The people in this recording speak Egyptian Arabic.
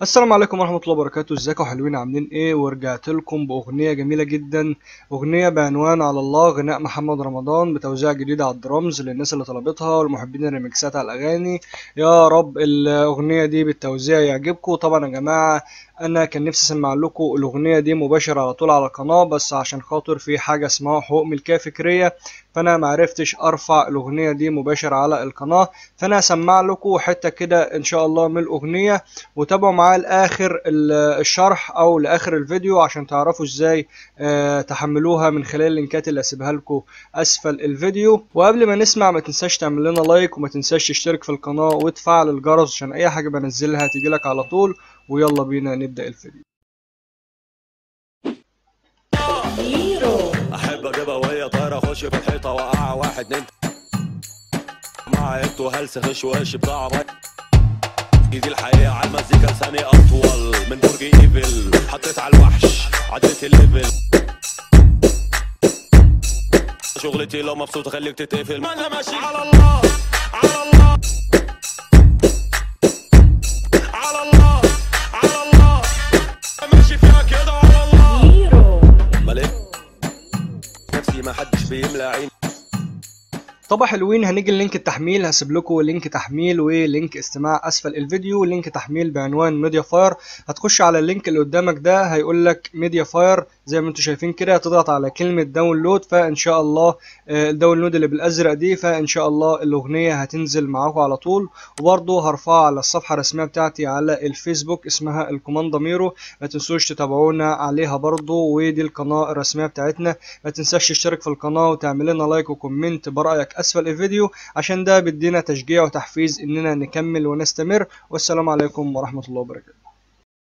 السلام عليكم ورحمة الله وبركاته ازيكم حلوين عاملين ايه ورجعت لكم بأغنية جميلة جدا أغنية بعنوان على الله غناء محمد رمضان بتوزيع جديد على الدرامز للناس اللي طلبتها والمحبين الريمكسات على الأغاني يا رب الأغنية دي بالتوزيع يعجبكم طبعا يا جماعة أنا كان نفسي أسمع لكم الأغنية دي مباشر على طول على القناة بس عشان خاطر في حاجة اسمها حقوق ملكية فكرية فأنا معرفتش أرفع الأغنية دي مباشر على القناة فأنا هسمع لكم حتة كده إن شاء الله من الأغنية وتابعوا معايا لآخر الشرح أو لآخر الفيديو عشان تعرفوا إزاي آه، تحملوها من خلال اللينكات اللي هسيبها لكم أسفل الفيديو وقبل ما نسمع ما تنساش تعمل لنا لايك وما تنساش تشترك في القناة وتفعل الجرس عشان أي حاجة بنزلها تجيلك على طول ويلا بينا نبدأ الفيديو احب اجيبها وهي طايره اخش في الحيطه واقع واحد اتنين مع انتو هلس غش وش بتاع بي- دي الحقيقه على المزيكا لساني اطول من برج ايفل حطيت على الوحش عديت الليفل شغلتي لو مبسوط خليك تتقفل ما انا ماشي على الله على الله على الله على الله ماشي فيها كده على الله ملك نفسي ما حدش بيملى عيني طبعا حلوين هنيجي لينك التحميل هسيب لكم لينك تحميل ولينك استماع اسفل الفيديو لينك تحميل بعنوان ميديا فاير هتخش على اللينك اللي قدامك ده هيقول لك ميديا فاير زي ما انتم شايفين كده هتضغط على كلمه داونلود فان شاء الله آه، الداونلود اللي بالازرق دي فان شاء الله الاغنيه هتنزل معاكم على طول وبرضه هرفعها على الصفحه الرسميه بتاعتي على الفيسبوك اسمها الكوماندا ميرو ما تنسوش تتابعونا عليها برضه ودي القناه الرسميه بتاعتنا ما تنساش تشترك في القناه وتعمل لنا لايك وكومنت برايك اسفل الفيديو عشان ده بيدينا تشجيع وتحفيز اننا نكمل ونستمر والسلام عليكم ورحمه الله وبركاته